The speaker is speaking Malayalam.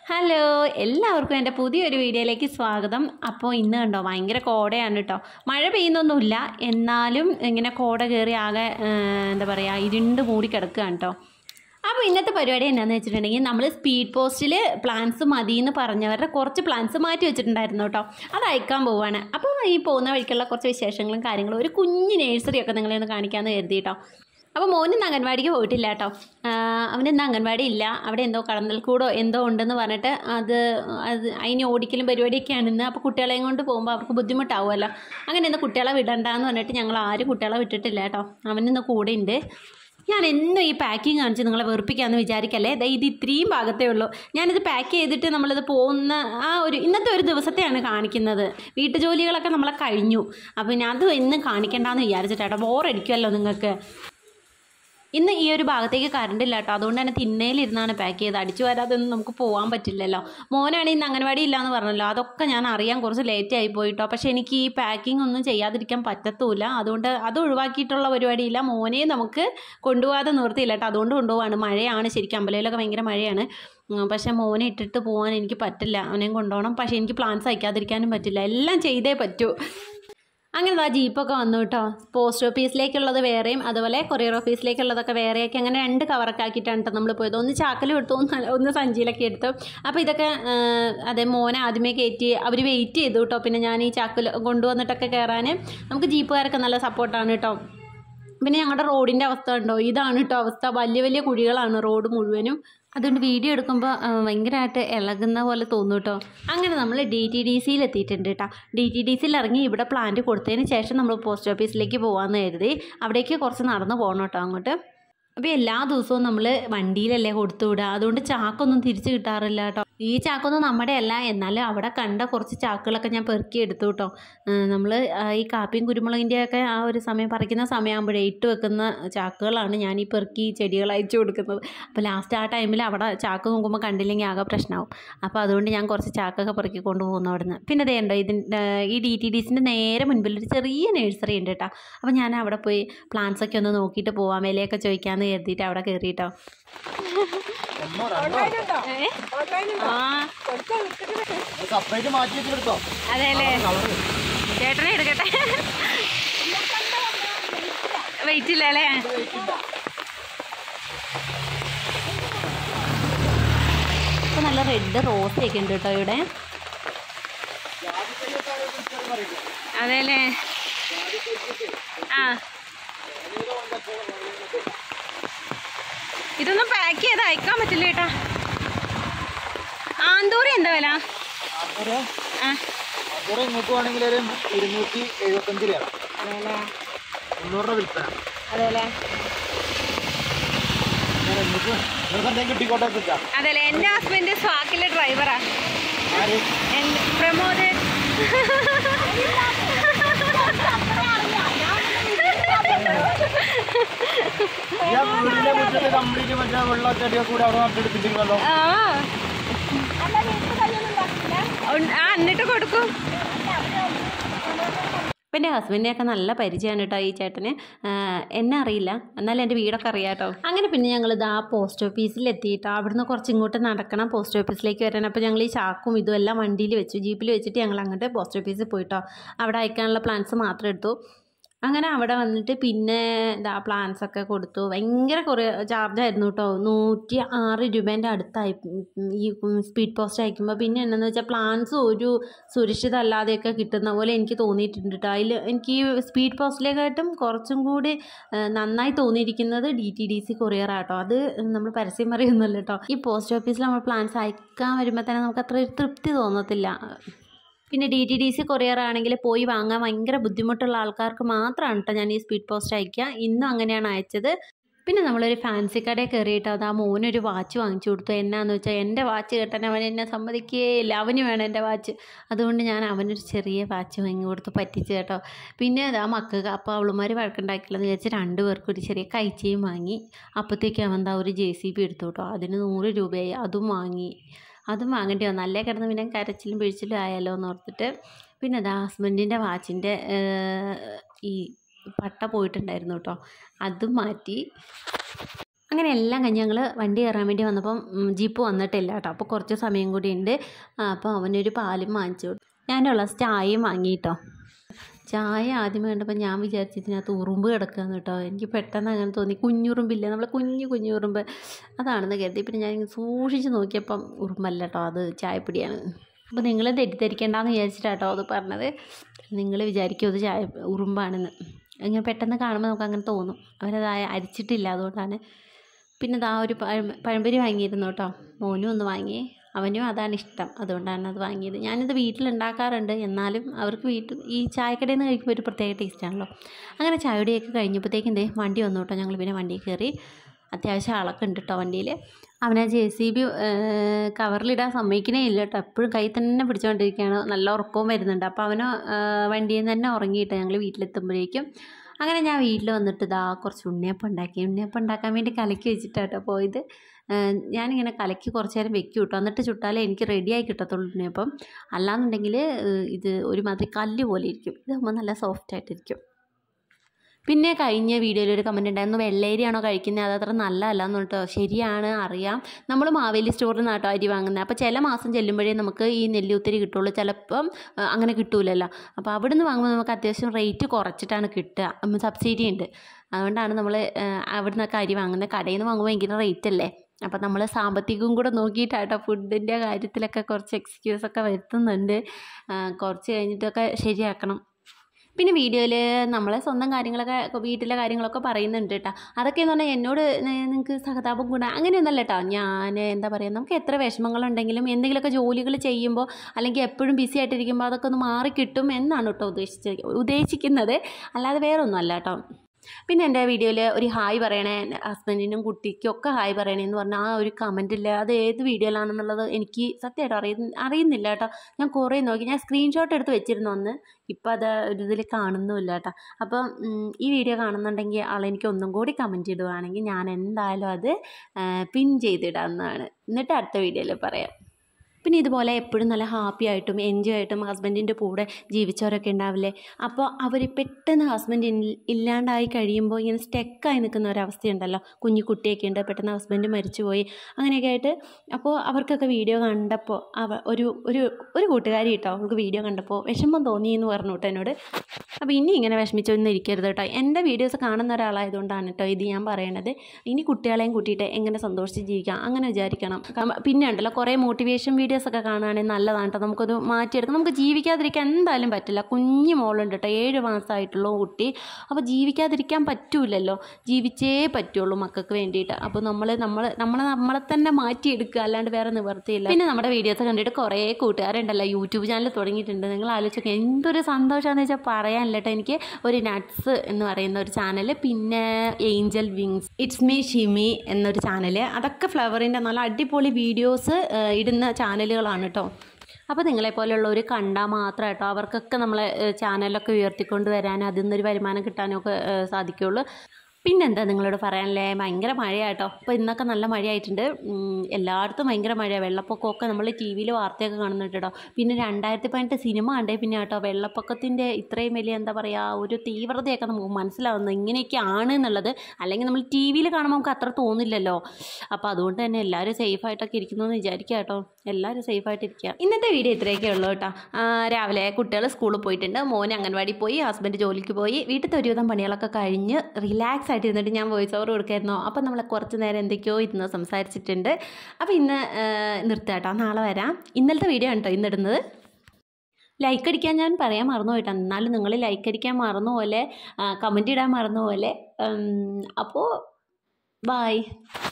ഹലോ എല്ലാവർക്കും എൻ്റെ പുതിയൊരു വീഡിയോയിലേക്ക് സ്വാഗതം അപ്പോൾ ഇന്ന് കണ്ടോ ഭയങ്കര കോടയാണ് കേട്ടോ മഴ പെയ്യുന്നൊന്നുമില്ല എന്നാലും ഇങ്ങനെ കോട കയറി ആകെ ആ, എന്താ പറയുക ഇരുണ്ട് മൂടി കിടക്കുകയാണ് കേട്ടോ അപ്പോൾ ഇന്നത്തെ പരിപാടി എന്താണെന്ന് വെച്ചിട്ടുണ്ടെങ്കിൽ നമ്മൾ സ്പീഡ് പോസ്റ്റിൽ പ്ലാൻസ് മതി എന്ന് പറഞ്ഞവരുടെ കുറച്ച് പ്ലാൻസ് മാറ്റി വെച്ചിട്ടുണ്ടായിരുന്നു കേട്ടോ അത് അയക്കാൻ പോവാണ് അപ്പോൾ ഈ പോകുന്ന വഴിക്കുള്ള കുറച്ച് വിശേഷങ്ങളും കാര്യങ്ങളും ഒരു കുഞ്ഞ് നേഴ്സറി ഒക്കെ നിങ്ങളെ ഒന്ന് കാണിക്കാമെന്ന് കരുതി കേട്ടോ അപ്പോൾ മോൻ ഇന്ന് അംഗൻവാടിക്ക് പോയിട്ടില്ല കേട്ടോ അവന് ഇന്ന് അംഗൻവാടി ഇല്ല അവിടെ എന്തോ കടന്നൽക്കൂടോ എന്തോ ഉണ്ടെന്ന് പറഞ്ഞിട്ട് അത് അത് അതിന് ഓടിക്കലും പരിപാടിയൊക്കെയാണ് ഇന്ന് അപ്പോൾ കുട്ടികളെയും കൊണ്ട് പോകുമ്പോൾ അവർക്ക് ബുദ്ധിമുട്ടാവുമല്ലോ അങ്ങനെ ഇന്ന് കുട്ടികളെ വിടണ്ടെന്ന് പറഞ്ഞിട്ട് ഞങ്ങൾ ആരും കുട്ടികളെ വിട്ടിട്ടില്ല കേട്ടോ അവനിന്ന് കൂടെ ഉണ്ട് ഞാൻ എന്നും ഈ പാക്കിങ് കാണിച്ച് നിങ്ങളെ വെറുപ്പിക്കാമെന്ന് വിചാരിക്കല്ലേ ദേ ഇത് ഇത്രയും ഭാഗത്തേ ഉള്ളൂ ഞാനിത് പാക്ക് ചെയ്തിട്ട് നമ്മളിത് പോകുന്ന ആ ഒരു ഇന്നത്തെ ഒരു ദിവസത്തെയാണ് കാണിക്കുന്നത് വീട്ടുജോലികളൊക്കെ നമ്മളെ കഴിഞ്ഞു അപ്പോൾ ഞാൻ അത് ഇന്നും കാണിക്കണ്ടെന്ന് വിചാരിച്ചിട്ടാട്ടോ ബോറടിക്കുമല്ലോ നിങ്ങൾക്ക് ഇന്ന് ഈ ഒരു ഭാഗത്തേക്ക് കറണ്ട് ഇല്ല കേട്ടോ അതുകൊണ്ട് തന്നെ തിണ്ണയിലിരുന്നാണ് പാക്ക് ചെയ്ത് അടിച്ചു വരാതൊന്നും നമുക്ക് പോകാൻ പറ്റില്ലല്ലോ മോനാണ് ഇന്ന് അംഗൻവാടി ഇല്ലാന്ന് പറഞ്ഞല്ലോ അതൊക്കെ ഞാൻ അറിയാൻ കുറച്ച് ലേറ്റ് ആയി പോയിട്ടോ പക്ഷേ എനിക്ക് ഈ പാക്കിംഗ് ഒന്നും ചെയ്യാതിരിക്കാൻ പറ്റത്തൂല അതുകൊണ്ട് അത് ഒഴിവാക്കിയിട്ടുള്ള പരിപാടിയില്ല മോനെ നമുക്ക് കൊണ്ടുപോകാതെ നിർത്തിയില്ല കേട്ടോ അതുകൊണ്ട് കൊണ്ടുപോവാണ് മഴയാണ് ശരിക്കും അമ്പലയിലൊക്കെ ഭയങ്കര മഴയാണ് ഉം, പക്ഷേ മോനെ ഇട്ടിട്ട് പോകാൻ എനിക്ക് പറ്റില്ല അവനെയും കൊണ്ടുപോകണം പക്ഷേ എനിക്ക് പ്ലാൻസ് അയക്കാതിരിക്കാനും പറ്റില്ല എല്ലാം ചെയ്തേ പറ്റൂ അങ്ങനെ ആ ജീപ്പൊക്കെ വന്നു കേട്ടോ പോസ്റ്റ് ഓഫീസിലേക്കുള്ളത് വേറെയും അതുപോലെ കൊറിയർ ഓഫീസിലേക്കുള്ളതൊക്കെ വേറെയൊക്കെ അങ്ങനെ രണ്ട് കവറൊക്കെ ആക്കിയിട്ടാണ് കേട്ടോ നമ്മൾ പോയത് ഒന്ന് ചാക്കലും എടുത്തു ഒന്ന് ഒന്ന് സഞ്ചിയിലൊക്കെ എടുത്തു അപ്പോൾ ഇതൊക്കെ ആ, അതെ മോനെ ആദ്യമേ കയറ്റി അവർ വെയിറ്റ് ചെയ്തു കേട്ടോ പിന്നെ ഞാൻ ഈ ചാക്കൽ കൊണ്ടുവന്നിട്ടൊക്കെ കയറാൻ നമുക്ക് ജീപ്പുകാരൊക്കെ നല്ല സപ്പോർട്ടാണ് കേട്ടോ പിന്നെ ഞങ്ങളുടെ റോഡിൻ്റെ അവസ്ഥ ഉണ്ടോ ഇതാണ് കേട്ടോ അവസ്ഥ വലിയ വലിയ കുഴികളാണ് റോഡ് മുഴുവനും അതുകൊണ്ട് വീഡിയോ എടുക്കുമ്പോൾ ഭയങ്കരമായിട്ട് ഇളകുന്ന പോലെ തോന്നും കേട്ടോ അങ്ങനെ നമ്മൾ ഡി ടി ഡി സിയിൽ എത്തിയിട്ടുണ്ട് കേട്ടോ ഡി ടി ഡി സിയിൽ ഇറങ്ങി ഇവിടെ പ്ലാന്റ് കൊടുത്തതിന് ശേഷം നമ്മൾ പോസ്റ്റ് ഓഫീസിലേക്ക് പോകാമെന്ന് കരുതി അവിടേക്ക് കുറച്ച് നടന്ന് പോകണം കേട്ടോ അങ്ങോട്ട് അപ്പോൾ എല്ലാ ദിവസവും നമ്മൾ വണ്ടിയിലല്ലേ കൊടുത്തു വിടുക അതുകൊണ്ട് ചാക്കൊന്നും തിരിച്ച് കിട്ടാറില്ല കേട്ടോ ഈ ചാക്കൊന്നും നമ്മുടെ അല്ല എന്നാലും അവിടെ കണ്ട കുറച്ച് ചാക്കുകളൊക്കെ ഞാൻ പെറുക്കി എടുത്തു കേട്ടോ നമ്മൾ ഈ കാപ്പിയും കുരുമുളകിൻ്റെ ഒക്കെ ആ ഒരു സമയം പറിക്കുന്ന സമയമാകുമ്പോഴേ ഇട്ട് വെക്കുന്ന ചാക്കുകളാണ് ഞാൻ ഈ പെറുക്കി ചെടികൾ അയച്ചു കൊടുക്കുന്നത് അപ്പോൾ ലാസ്റ്റ് ആ ടൈമിൽ അവിടെ ചാക്ക് നോക്കുമ്പോൾ കണ്ടില്ലെങ്കിൽ ആകെ പ്രശ്നമാവും അപ്പോൾ അതുകൊണ്ട് ഞാൻ കുറച്ച് ചാക്കൊക്കെ പെറുക്കി കൊണ്ടുപോകുന്നു അവിടുന്ന് പിന്നെ ദേ ഉണ്ടോ ഇതിൻ്റെ ഈ ഡി ടി ഡി സിൻ്റെ നേരെ മുൻപിൽ ഒരു ചെറിയ നഴ്സറി ഉണ്ട് കേട്ടോ അപ്പോൾ ഞാൻ അവിടെ പോയി പ്ലാന്റ്സ് ഒക്കെ ഒന്ന് നോക്കിയിട്ട് പോവാം വിലയൊക്കെ ചോദിക്കാമെന്ന് കരുതിയിട്ട് അവിടെ കയറി കേട്ടോ ആ സെപ്പറേറ്റ് മാറ്റി വെച്ചെടുത്തോ അതെ അല്ലേ ചേട്ടനെ എടുക്കട്ടെ വെയിറ്റ് ഇല്ല അല്ലേ ഇപ്പൊ നല്ല റെഡ് റോസ് ഒക്കെ ഉണ്ട് കേട്ടോ ഇവിടെ അതെ അല്ലേ ആ ഇതൊന്നും പാക്ക് ചെയ്ത് അയക്കാൻ പറ്റില്ല ചേട്ടാ ആന്തൂറി എന്താ വില അതുവരെ ആ അതുവരെ ഇങ്ങോട്ട് വേണമെങ്കിൽ ഒരു ഇരുന്നൂറ്റി എഴുപത്തഞ്ച് രൂപ അതെ അല്ലേ മുന്നൂറ് രൂപ വിൽപ്പന അതെ അല്ലേ ഞാൻ നിങ്ങൾക്ക് നിങ്ങൾക്ക് എന്തെങ്കിലും കിട്ടിക്കോട്ടെ വെച്ചാ അതല്ലേ എൻ്റെ ഹസ്ബൻഡ് സ്വാക്കിലെ ഡ്രൈവറാ ആര് എൻ്റെ പ്രമോദ് ഞാൻ വീടിന്റെ മുറ്റത്ത് കംപ്ലീറ്റ് മറ്റേ വെള്ള ചെടിയൊക്കെ കൂടെ അവിടെ നട്ടെടുത്തിട്ടുണ്ടല്ലോ ആ ഉണ്ട്. ആ എന്നിട്ട് കൊടുക്കും അപ്പം എൻ്റെ ഹസ്ബൻഡിനെയൊക്കെ നല്ല പരിചയമാണ് കേട്ടോ ഈ ചേട്ടന് ആ, എന്നെ അറിയില്ല എന്നാലും എൻ്റെ വീടൊക്കെ അറിയാം കേട്ടോ അങ്ങനെ പിന്നെ ഞങ്ങൾ ഇതാ പോസ്റ്റ് ഓഫീസിൽ എത്തിയിട്ടോ അവിടുന്ന് കുറച്ച് ഇങ്ങോട്ട് നടക്കണം പോസ്റ്റ് ഓഫീസിലേക്ക് വരാൻ അപ്പോൾ ഞങ്ങൾ ഈ ചാക്കും ഇതും എല്ലാം വണ്ടിയിൽ വെച്ചു ജീപ്പിൽ വെച്ചിട്ട് ഞങ്ങൾ അങ്ങോട്ട് പോസ്റ്റ് ഓഫീസിൽ പോയിട്ടോ അവിടെ അയക്കാനുള്ള പ്ലാൻസ് മാത്രം എടുത്തു അങ്ങനെ അവിടെ വന്നിട്ട് പിന്നെ ഇതാ പ്ലാൻസ് ഒക്കെ കൊടുത്തു ഭയങ്കര കുറേ ചാർജായിരുന്നു കേട്ടോ നൂറ്റി ആറ് രൂപേൻ്റെ അടുത്തായി ഉം, ഈ സ്പീഡ് പോസ്റ്റ് അയക്കുമ്പോൾ പിന്നെ എന്താണെന്ന് വെച്ചാൽ പ്ലാൻസ് ഒരു സുരക്ഷിതമല്ലാതെയൊക്കെ കിട്ടുന്ന പോലെ എനിക്ക് തോന്നിയിട്ടുണ്ട് കേട്ടോ അതിൽ എനിക്ക് ഈ സ്പീഡ് പോസ്റ്റിലേക്കായിട്ടും കുറച്ചും കൂടി ആ, നന്നായി തോന്നിയിരിക്കുന്നത് ഡി ടി ഡി സി കൊറിയറാട്ടോ അത് നമ്മൾ പരസ്യം പറയുന്നല്ലോ കേട്ടോ ഈ പോസ്റ്റ് ഓഫീസിൽ നമ്മൾ പ്ലാൻസ് അയക്കാൻ വരുമ്പോൾ തന്നെ നമുക്ക് അത്ര ഒരു തൃപ്തി തോന്നത്തില്ല പിന്നെ D T D C courier ആണെങ്കിൽ പോയി വാങ്ങാൻ ഭയങ്കര ബുദ്ധിമുട്ടുള്ള ആൾക്കാർക്ക് മാത്രമാണ് കേട്ടോ ഞാൻ ഈ സ്പീഡ് പോസ്റ്റ് അയക്കുക ഇന്നും അങ്ങനെയാണ് അയച്ചത് പിന്നെ നമ്മളൊരു ഫാൻസി കടയിൽ കയറിയിട്ട് അത് ആ മോനൊരു വാച്ച് വാങ്ങിച്ചു കൊടുത്തു എന്നാന്ന് വെച്ചാൽ എൻ്റെ വാച്ച് കെട്ടാൻ അവൻ എന്നെ സമ്മതിക്കുകയില്ല അവന് വേണം എൻ്റെ വാച്ച് അതുകൊണ്ട് ഞാൻ അവനൊരു ചെറിയ വാച്ച് വാങ്ങി കൊടുത്ത് പറ്റിച്ചു കേട്ടോ പിന്നെ അത് ആ മക്കൾക്ക് അപ്പോൾ അവളുമാർ വഴക്കുണ്ടാക്കില്ലെന്ന് വിചാരിച്ച് രണ്ട് പേർക്കും ഒരു ചെറിയ കൈച്ചയും വാങ്ങി അപ്പോഴത്തേക്ക് അവൻ എന്താ ഒരു ജെ സി ബി എടുത്തു കേട്ടോ അതിന് നൂറ് രൂപയായി അതും വാങ്ങി അതും വാങ്ങേണ്ടി വന്നു അല്ലേ കിടന്ന് പിന്നെ കരച്ചിലും പിഴിച്ചിലും ആയാലോ എന്ന് ഓർത്തിട്ട് പിന്നെ അതാ ഹസ്ബൻഡിൻ്റെ വാച്ചിൻ്റെ ഈ പട്ട പോയിട്ടുണ്ടായിരുന്നു കേട്ടോ അതും മാറ്റി അങ്ങനെ എല്ലാം കഴിഞ്ഞ് ഞങ്ങൾ വണ്ടി കയറാൻ വേണ്ടി വന്നപ്പം ഉം, ജീപ്പ് വന്നിട്ടില്ല കേട്ടോ അപ്പോൾ കുറച്ച് സമയം കൂടി ഉണ്ട് അപ്പോൾ അവനൊരു പാലും വാങ്ങിച്ചു കൊടുത്തു ഞാനുള്ള ചായയും വാങ്ങി കേട്ടോ ചായ ആദ്യം കണ്ടപ്പോൾ ഞാൻ വിചാരിച്ചു ഇതിനകത്ത് ഉറുമ്പ് കിടക്കുകയെന്ന് കേട്ടോ എനിക്ക് പെട്ടെന്ന് അങ്ങനെ തോന്നി കുഞ്ഞുറുമ്പില്ലേ നമ്മളെ കുഞ്ഞു കുഞ്ഞു ഉറുമ്പ് അതാണെന്ന് കരുതി പിന്നെ ഞാൻ ഇങ്ങനെ സൂക്ഷിച്ച് നോക്കിയപ്പം ഉറുമ്പല്ല കേട്ടോ അത് ചായപ്പൊടിയാണ് അപ്പോൾ നിങ്ങൾ തെറ്റിദ്ധരിക്കേണ്ടെന്ന് വിചാരിച്ചിട്ടാട്ടോ അത് പറഞ്ഞത് നിങ്ങൾ വിചാരിക്കും അത് ചായ ഉറുമ്പാണെന്ന് അങ്ങനെ പെട്ടെന്ന് കാണുമ്പോൾ നമുക്ക് അങ്ങനെ തോന്നും അവരത് ആ- അരിച്ചിട്ടില്ല അതുകൊണ്ടാണ് പിന്നെ ദാ ഒരു പഴം പഴംപൊരി വാങ്ങിയിരുന്നു കേട്ടോ മോനും ഒന്ന് വാങ്ങി അവനും അതാണ് ഇഷ്ടം അതുകൊണ്ടാണ് അത് വാങ്ങിയത് ഞാനിത് വീട്ടിലുണ്ടാക്കാറുണ്ട് എന്നാലും അവർക്ക് വീട്ടിൽ ഈ ചായക്കടയിൽ നിന്ന് കഴിക്കുമ്പോൾ ഒരു പ്രത്യേക ടേസ്റ്റാണല്ലോ അങ്ങനെ ചായയുടെയൊക്കെ കഴിഞ്ഞപ്പോഴത്തേക്കും എന്തേ വണ്ടി വന്നു കേട്ടോ ഞങ്ങൾ പിന്നെ വണ്ടിയിൽ കയറി അത്യാവശ്യം ആളൊക്കെ ഉണ്ട് കേട്ടോ വണ്ടിയിൽ അവനെ ജെ സി ബി കവറിലിടാൻ സമ്മതിക്കണേ ഇല്ല കേട്ടോ എപ്പോഴും കൈ തന്നെ പിടിച്ചുകൊണ്ടിരിക്കുകയാണ് നല്ല ഉറക്കവും വരുന്നുണ്ട് അപ്പോൾ അവന് വണ്ടിയിൽ നിന്ന് തന്നെ ഉറങ്ങിയിട്ട് ഞങ്ങൾ വീട്ടിലെത്തുമ്പോഴേക്കും അങ്ങനെ ഞാൻ വീട്ടിൽ വന്നിട്ട് ഇതാ കുറച്ച് ഉണ്ണിയപ്പം ഉണ്ടാക്കി ഉണ്ണിയപ്പം ഉണ്ടാക്കാൻ വേണ്ടി കലക്കി വെച്ചിട്ടാട്ടോ പോയത് ഏഹ് ഞാനിങ്ങനെ കലക്കി കുറച്ച് നേരം വെക്കും കേട്ടോ എന്നിട്ട് ചുട്ടാലേ എനിക്ക് റെഡിയായി കിട്ടത്തുള്ളൂ ഉണ്ണിയപ്പം അല്ലാന്നുണ്ടെങ്കിൽ ഏഹ് ഇത് ഒരുമാതിരി കല്ല് പോലെ ഇരിക്കും ഇതാകുമ്പോൾ നല്ല സോഫ്റ്റ് ആയിട്ടിരിക്കും പിന്നെ കഴിഞ്ഞ വീഡിയോയിൽ ഒരു കമൻറ്റ് ഉണ്ടായിരുന്നു വെള്ളേരിയാണോ കഴിക്കുന്നത് അത് അത്ര നല്ലതല്ല എന്ന് കേട്ടോ ശരിയാണ് അറിയാം നമ്മൾ മാവേലി സ്റ്റോറിൽ നിന്നാട്ടോ അരി വാങ്ങുന്നത് അപ്പോൾ ചില മാസം ചെല്ലുമ്പോഴേ നമുക്ക് ഈ നെല്ലിയുത്തിരി കിട്ടുള്ളൂ ചിലപ്പം ആ, അങ്ങനെ കിട്ടൂലല്ലോ അപ്പോൾ അവിടെ നിന്ന് വാങ്ങുമ്പോൾ നമുക്ക് അത്യാവശ്യം റേറ്റ് കുറച്ചിട്ടാണ് കിട്ടുക ഉം, സബ്സിഡി ഉണ്ട് അതുകൊണ്ടാണ് നമ്മൾ അവിടെ നിന്നൊക്കെ അരി വാങ്ങുന്നത് കടയിൽ നിന്ന് വാങ്ങുമ്പോൾ ഭയങ്കര റേറ്റ് അല്ലേ അപ്പോൾ നമ്മൾ സാമ്പത്തികവും കൂടെ നോക്കിയിട്ടാട്ടോ ഫുഡിൻ്റെ കാര്യത്തിലൊക്കെ കുറച്ച് എക്സ്ക്യൂസൊക്കെ വരുത്തുന്നുണ്ട് ആ, കുറച്ച് കഴിഞ്ഞിട്ടൊക്കെ ശരിയാക്കണം പിന്നെ വീഡിയോയിൽ നമ്മളെ സ്വന്തം കാര്യങ്ങളൊക്കെ വീട്ടിലെ കാര്യങ്ങളൊക്കെ പറയുന്നുണ്ട് കേട്ടോ അതൊക്കെ എന്ന് പറഞ്ഞാൽ എന്നോട് നിങ്ങൾക്ക് സഹതാപം ഗുണം അങ്ങനെയൊന്നല്ല കേട്ടോ ഞാൻ എന്താ പറയുക നമുക്ക് എത്ര വിഷമങ്ങളുണ്ടെങ്കിലും എന്തെങ്കിലുമൊക്കെ ജോലികൾ ചെയ്യുമ്പോൾ അല്ലെങ്കിൽ എപ്പോഴും ബിസി ആയിട്ടിരിക്കുമ്പോൾ അതൊക്കെ ഒന്ന് മാറിക്കിട്ടും എന്നാണ് കേട്ടോ ഉദ്ദേശിച്ചത് ഉദ്ദേശിക്കുന്നത് അല്ലാതെ വേറെ ഒന്നും അല്ല കേട്ടോ പിന്നെ എൻ്റെ വീഡിയോയിൽ ഒരു ഹായ് പറയണേ എൻ്റെ ഹസ്ബൻഡിനും കുട്ടിക്കും ഒക്കെ ഹായ് പറയണേ എന്ന് പറഞ്ഞാൽ ആ ഒരു കമൻ്റ് ഇല്ല അത് ഏത് വീഡിയോയിലാണെന്നുള്ളത് എനിക്ക് സത്യമായിട്ട് അറിയ അറിയുന്നില്ല കേട്ടോ ഞാൻ കുറേ നോക്കി ഞാൻ സ്ക്രീൻഷോട്ട് എടുത്ത് വെച്ചിരുന്നു അന്ന് ഇപ്പം അത് ഒരു ഇതിൽ കാണുന്നുമില്ല കേട്ടോ അപ്പം ഉം, ഈ വീഡിയോ കാണുന്നുണ്ടെങ്കിൽ ആളെനിക്ക് ഒന്നും കൂടി കമൻറ്റ് ഇടുവാണെങ്കിൽ ഞാൻ എന്തായാലും അത് പിൻ ചെയ്തിടാവുന്നതാണ് എന്നിട്ട് അടുത്ത വീഡിയോയിൽ പറയാം പിന്നെ ഇതുപോലെ എപ്പോഴും നല്ല ഹാപ്പി ആയിട്ടും എൻജോയ് ആയിട്ടും ഹസ്ബൻഡിൻ്റെ കൂടെ ജീവിച്ചവരൊക്കെ ഉണ്ടാവില്ലേ അപ്പോൾ അവർ പെട്ടെന്ന് ഹസ്ബൻഡ് ഇല്ലാണ്ടായി കഴിയുമ്പോൾ ഇങ്ങനെ സ്റ്റെക്കായി നിൽക്കുന്ന ഒരവസ്ഥയുണ്ടല്ലോ കുഞ്ഞു കുട്ടിയൊക്കെ ഉണ്ട് പെട്ടെന്ന് ഹസ്ബൻഡ് മരിച്ചുപോയി അങ്ങനെയൊക്കെ ആയിട്ട് അപ്പോൾ അവർക്കൊക്കെ വീഡിയോ കണ്ടപ്പോൾ അവ ഒരു ഒരു ഒരു കൂട്ടുകാരി കേട്ടോ അവൾക്ക് വീഡിയോ കണ്ടപ്പോൾ വിഷമം തോന്നി എന്ന് പറഞ്ഞു കേട്ടോ എന്നോട് അപ്പോൾ ഇനി ഇങ്ങനെ വിഷമിച്ചൊന്നും ഇരിക്കരുത് കേട്ടോ എൻ്റെ വീഡിയോസ് കാണുന്ന ഒരാളായതുകൊണ്ടാണ് കേട്ടോ ഇത് ഞാൻ പറയണത് ഇനി കുട്ടികളെയും കൂട്ടിയിട്ട് എങ്ങനെ സന്തോഷിച്ച് ജീവിക്കാം അങ്ങനെ വിചാരിക്കണം കം- പിന്നെ ഉണ്ടല്ലോ കുറേ മോട്ടിവേഷൻ വീഡിയോസ് ഒക്കെ കാണുകയാണെങ്കിൽ നല്ലതാണ് കേട്ടോ നമുക്കത് മാറ്റിയെടുക്കാം നമുക്ക് ജീവിക്കാതിരിക്കാൻ എന്തായാലും പറ്റില്ല കുഞ്ഞു മോളുണ്ട് കേട്ടോ ഏഴ് മാസമായിട്ടുള്ള കുട്ടി അപ്പോൾ ജീവിക്കാതിരിക്കാൻ പറ്റൂലല്ലോ ജീവിച്ചേ പറ്റുള്ളൂ മക്കൾക്ക് വേണ്ടിയിട്ട് അപ്പോൾ നമ്മൾ നമ്മൾ നമ്മളെ നമ്മളെ തന്നെ മാറ്റിയെടുക്കുക അല്ലാണ്ട് വേറെ നിവർത്തിയില്ല പിന്നെ നമ്മുടെ വീഡിയോസ് കണ്ടിട്ട് കുറേ കൂട്ടുകാരുണ്ടല്ലോ യൂട്യൂബ് ചാനൽ തുടങ്ങിയിട്ടുണ്ട് നിങ്ങൾ ആലോചിച്ചൊക്കെ എന്തൊരു സന്തോഷമാണെന്ന് വെച്ചാൽ പറയാനില്ല കേട്ടോ എനിക്ക് ഒരു നട്ട്സ് എന്ന് പറയുന്ന ഒരു ചാനൽ പിന്നെ angel wings it's me Shimi എന്നൊരു ചാനൽ അതൊക്കെ ഫ്ലവറിൻ്റെ നല്ല അടിപൊളി വീഡിയോസ് ഇടുന്ന ചാനലുകളാണ് കേട്ടോ അപ്പോൾ നിങ്ങളെപ്പോലുള്ളവർ കണ്ടാൽ മാത്രം കേട്ടോ അവർക്കൊക്കെ നമ്മളെ ഏഹ്, ചാനലൊക്കെ ഉയർത്തിക്കൊണ്ട് വരാനും അതിൽ നിന്നൊരു വരുമാനം കിട്ടാനും ഒക്കെ ഏഹ്, സാധിക്കുകയുള്ളൂ പിന്നെന്താ നിങ്ങളോട് പറയാനല്ലേ ഭയങ്കര മഴയാട്ടോ അപ്പോൾ ഇന്നൊക്കെ നല്ല മഴയായിട്ടുണ്ട് ഉം, എല്ലായിടത്തും ഭയങ്കര മഴ വെള്ളപ്പൊക്കമൊക്കെ നമ്മൾ ടി വിയിൽ വാർത്തയൊക്കെ കാണുന്നുണ്ട് കേട്ടോ പിന്നെ രണ്ടായിരത്തി പതിനെട്ട് സിനിമ കണ്ടേ പിന്നെ കേട്ടോ വെള്ളപ്പൊക്കത്തിൻ്റെ ഇത്രയും വലിയ എന്താ പറയുക ഒരു തീവ്രതയൊക്കെ നമുക്ക് മനസ്സിലാവുന്നത് ഇങ്ങനെയൊക്കെയാണ് എന്നുള്ളത് അല്ലെങ്കിൽ നമ്മൾ ടി വിയിൽ കാണുമ്പോൾ നമുക്ക് അത്ര തോന്നില്ലല്ലോ അപ്പോൾ അതുകൊണ്ട് തന്നെ എല്ലാവരും സേഫായിട്ടൊക്കെ ഇരിക്കുന്നു എന്ന് വിചാരിക്കുക കേട്ടോ എല്ലാവരും സേഫായിട്ടിരിക്കുക ഇന്നത്തെ വീഡിയോ ഇത്രയൊക്കെ ഉള്ളൂ കേട്ടോ ആ, രാവിലെ കുട്ടികൾ സ്കൂളിൽ പോയിട്ടുണ്ട് മോൻ അംഗൻവാടി പോയി ഹസ്ബൻഡ് ജോലിക്ക് പോയി വീട്ടിലത്തെ ഒരുവിധം പണികളൊക്കെ കഴിഞ്ഞ് റിലാക്സ് ആയിട്ട് ഇരുന്നിട്ട് ഞാൻ വോയിസ് ഓവർ കൊടുക്കായിരുന്നു അപ്പോൾ നമ്മൾ കുറച്ച് നേരം എന്തൊക്കെയോ ഇരുന്ന് സംസാരിച്ചിട്ടുണ്ട് അപ്പോൾ ഇന്ന് ആ, നിർത്താം കേട്ടോ നാളെ വരാം ഇന്നലത്തെ വീഡിയോ ആണ് കേട്ടോ ഇന്നിടുന്നത് ലൈക്ക് അടിക്കാൻ ഞാൻ പറയാൻ മറന്നു പോയിട്ടാ എന്നാലും നിങ്ങൾ ലൈക്ക് അടിക്കാൻ മറന്നു പോലെ കമൻറ്റ് ഇടാൻ മറന്നു പോലെ അപ്പോൾ ബായ്